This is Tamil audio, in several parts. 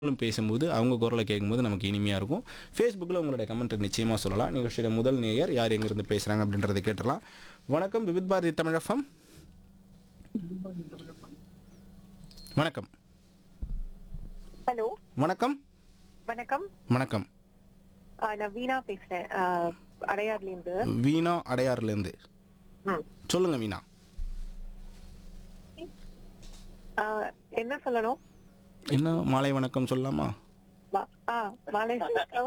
அவங்களும் பேசும்போது அவங்க குரலை கேட்கும்போது நமக்கு இனிமையாக இருக்கும் ஃபேஸ்புக்கில் உங்களுடைய கமெண்ட்டை நிச்சயமாக சொல்லலாம் நிகழ்ச்சியோட முதல் நேயர் யார் எங்கேருந்து பேசுகிறாங்க அப்படின்றத கேட்டுடலாம் வணக்கம் விவித் பாரதி தமிழகம் வணக்கம் ஹலோ வணக்கம் வணக்கம் வணக்கம் ஆ, நான் வீணா பேசுறேன் ஆ, அடையார்ல இருந்து வீணா அடையாறுலேருந்து ம். சொல்லுங்க வீணா ஆ, என்ன சொல்லணும் என்ன மாலை வணக்கம் சொல்லலாமா வா- ஆ, மாலை வணக்கம்.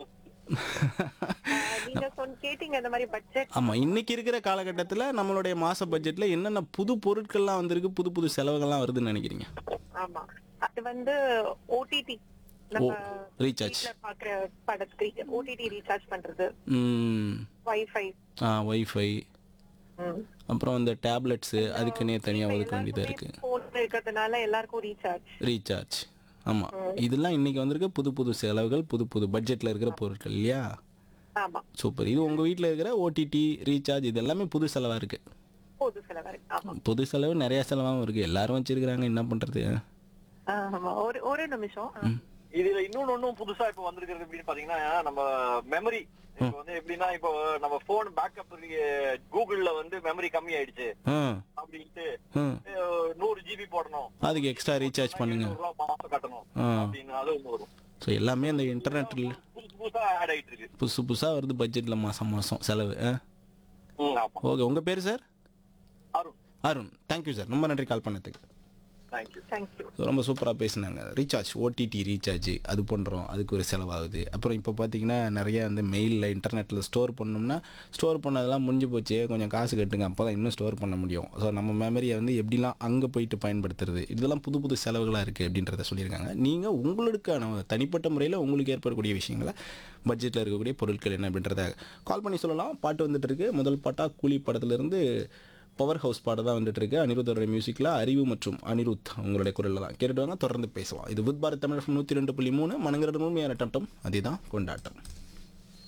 ஆ, நீங்க சொன்ன கேட்டீங்க இந்த மாதிரி பட்ஜெட் ஆமாம் இன்னைக்கு இருக்கிற காலகட்டத்தில் நம்மளுடைய மாத பட்ஜெட்டில் என்னென்ன புது பொருட்கள்லாம் வந்திருக்கு புது புது செலவுகள்லாம் வருதுன்னு நினைக்கிறீங்க ஆமா அது வந்து ஓடிடி நம்ம ரீசார்ஜ் வீட்ல பாக்குற படத்துக்கு ஓடிடி ரீசார்ஜ் பண்றது ம் வைஃபை ஆ ஒய்ஃபை அப்புறம் இந்த டேப்லெட்ஸு அதுக்குன்னே தனியாக ஒதுக்க வேண்டியதாக இருக்குது போன் இருக்கிறதுனால எல்லாருக்கும் ரீசார்ஜ் ரீசார்ஜ் ஆமாம் இதெல்லாம் இன்னைக்கு வந்திருக்க புது புது செலவுகள் புது புது பட்ஜெட்டில் இருக்கிற பொருட்கள் இல்லையா ஆமா சூப்பர் இது உங்கள் வீட்டில் இருக்கிற ஓடிடி ரீசார்ஜ் இது எல்லாமே புது செலவாக இருக்குது பொது செலவு இருக்கு. ஆமா புது செலவு நிறைய செலவாகவும் இருக்குது எல்லாரும் வச்சிருக்கிறாங்க என்ன பண்ணுறது ஆமா ஒரு ஒரு நிமிஷம் ஆ. இதுல இன்னொன்னு ஒண்ணும் புதுசா இப்ப வந்திருக்கிறது அப்படின்னு பாத்தீங்கன்னா நம்ம மெமரி இப்ப வந்து எப்படின்னா இப்போ நம்ம போன் பேக்கப் கூகுள்ல வந்து மெமரி கம்மி ஆயிடுச்சு ஆ அப்படின்ட்டு ம் அஹ், நூறு ஜிபி போடணும் அதுக்கு எக்ஸ்ட்ரா ரீசார்ஜ் பண்ணுங்க ஐநூறு ரூபாய் மாசம் கட்டணும் ஆ. அப்படின்னு அது ஒண்ணு வரும் ஸோ எல்லாமே அந்த இன்டர்நெட்டில் புதுசு புதுசா ஆட் ஆயிட்டு இருக்கு புதுசு புதுசாக வருது பட்ஜெட்டில் மாதம் மாதம் செலவு ஆ ம், ஆமா ஓகே உங்கள் பேர் sir Arun Arun thank you sir ரொம்ப நன்றி கால் பண்ணதுக்கு தேங்க்யூ தேங்க்யூ ரொம்ப சூப்பராக பேசினாங்க ரீசார்ஜ் ஓடிடி ரீசார்ஜ் அது பண்ணுறோம் அதுக்கு ஒரு செலவாகுது அப்புறம் இப்போ பார்த்தீங்கன்னா நிறைய வந்து மெயிலில் இன்டர்நெட்டில் ஸ்டோர் பண்ணோம்னா ஸ்டோர் பண்ணதெல்லாம் முடிஞ்சு போச்சு கொஞ்சம் காசு கட்டுங்க அப்போ தான் இன்னும் ஸ்டோர் பண்ண முடியும் ஸோ நம்ம மெமரியை வந்து எப்படிலாம் அங்கே போயிட்டு பயன்படுத்துறது இதெல்லாம் புது புது செலவுகளாக இருக்குது அப்படின்றத சொல்லியிருக்காங்க நீங்கள் உங்களுக்கான தனிப்பட்ட முறையில் உங்களுக்கு ஏற்படக்கூடிய விஷயங்களை பட்ஜெட்டில் இருக்கக்கூடிய பொருட்கள் என்ன அப்படின்றத கால் பண்ணி சொல்லலாம் பாட்டு வந்துட்டு இருக்கு முதல் பாட்டா கூலி படத்துலேருந்து பவர் ஹவுஸ் பாட தான் வந்துட்டு இருக்கு அனிருத்தோட மியூசிக்கில் அறிவு மற்றும் அனிருத் உங்களுடைய குரலில் தான் கேட்டுட்டு வாங்க தொடர்ந்து பேசலாம் இது வித் பாரத் தமிழ் நூற்றி ரெண்டு புள்ளி மூணு மனங்கிற உண்மையான டட்டம் அதே தான் கொண்டாட்டம்